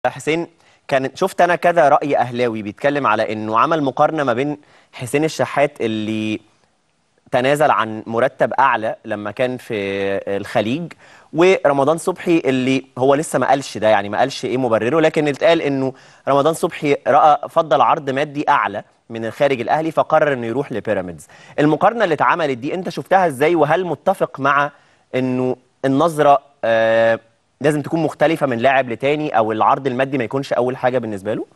حسين كان شفت انا كذا راي اهلاوي بيتكلم على انه عمل مقارنه ما بين حسين الشحات اللي تنازل عن مرتب اعلى لما كان في الخليج ورمضان صبحي اللي هو لسه ما قالش ده يعني ما قالش ايه مبرره لكن اتقال انه رمضان صبحي راى فضل عرض مادي اعلى من الخارج الاهلي فقرر انه يروح لبيراميدز المقارنه اللي اتعملت دي انت شفتها ازاي وهل متفق مع انه النظره آه لازم تكون مختلفه من لاعب لتاني او العرض المادي ما يكونش اول حاجه بالنسبه له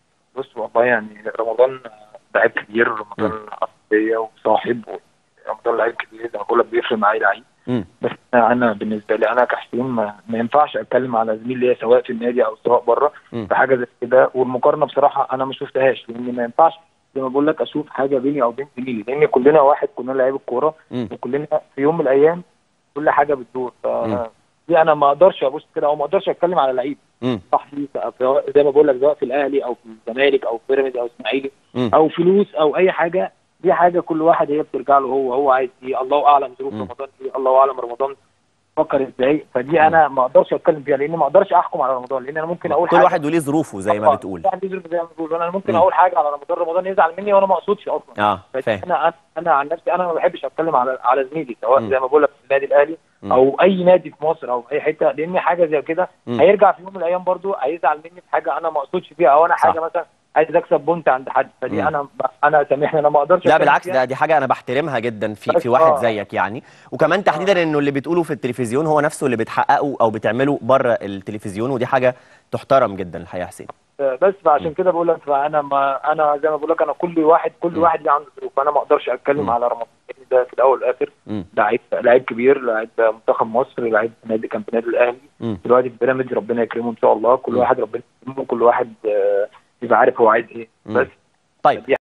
بص والله يعني رمضان لعيب كبير رمضان عصبية وصاحب رمضان لعيب كبير زي ما بقول لك بيفرق معايا لعيب مم. بس انا بالنسبه لي انا كحسين ما, ما ينفعش اتكلم على زميل ليا سواء في النادي او سواء بره مم. في حاجه زي كده والمقارنه بصراحه انا ما شفتهاش لان ما ينفعش زي ما بقول لك اشوف حاجه بيني او بين زميلي لان كلنا واحد كلنا لعيب الكوره مم. وكلنا في يوم من الايام كل حاجه بتدور ف مم. دي انا ما اقدرش ابص كده او ما اقدرش اتكلم على لعيب مم. صاحبي سواء- زي ما بقول لك سواء في الاهلي او في الزمالك او في بيراميدز او اسماعيلي مم. او فلوس او اي حاجه دي حاجه كل واحد هي بترجع له هو هو عايز ايه الله اعلم ظروف مم. رمضان ايه الله اعلم رمضان فكر ازاي فدي انا ما اقدرش اتكلم فيها لان ما اقدرش احكم على رمضان لان انا ممكن اقول كل حاجه واحد وليه ظروفه زي ما آه، بتقول كل واحد ليه ظروف زي ما بتقول انا ممكن مم. اقول حاجه على رمضان رمضان يزعل مني وانا ما اقصدش اصلا اه فدي فاهم انا انا انا عن نفسي انا ما بحبش اتكلم على على زميلي سواء مم. زي ما بقول لك في النادي الاهلي مم. او اي نادي في مصر او في اي حته لان حاجه زي كده مم. هيرجع في يوم من الايام برضو هيزعل مني في حاجه انا ما اقصدش فيها او انا صح. حاجه مثلا عايز اكسب بونت عند حد فدي مم. انا انا سامحني انا ما اقدرش لا أتكلم بالعكس فيها. ده دي حاجه انا بحترمها جدا في بس في واحد آه. زيك يعني وكمان تحديدا انه اللي بتقوله في التلفزيون هو نفسه اللي بتحققه او بتعمله بره التلفزيون ودي حاجه تحترم جدا الحقيقه يا حسين بس فعشان كده بقول لك فانا ما انا زي ما بقول لك انا كل واحد كل مم. واحد ليه عنده ظروف فانا ما اقدرش اتكلم مم. على رمضان لأن ده في الاول والاخر مم. لعيب لعيب كبير لعيب منتخب مصر لعيب في نادي كان في نادي الاهلي مم. دلوقتي في بيراميدز ربنا يكرمه ان شاء الله كل مم. واحد ربنا يكرمه كل واحد آه، يبقى عارف هو عايز ايه مم. بس طيب دي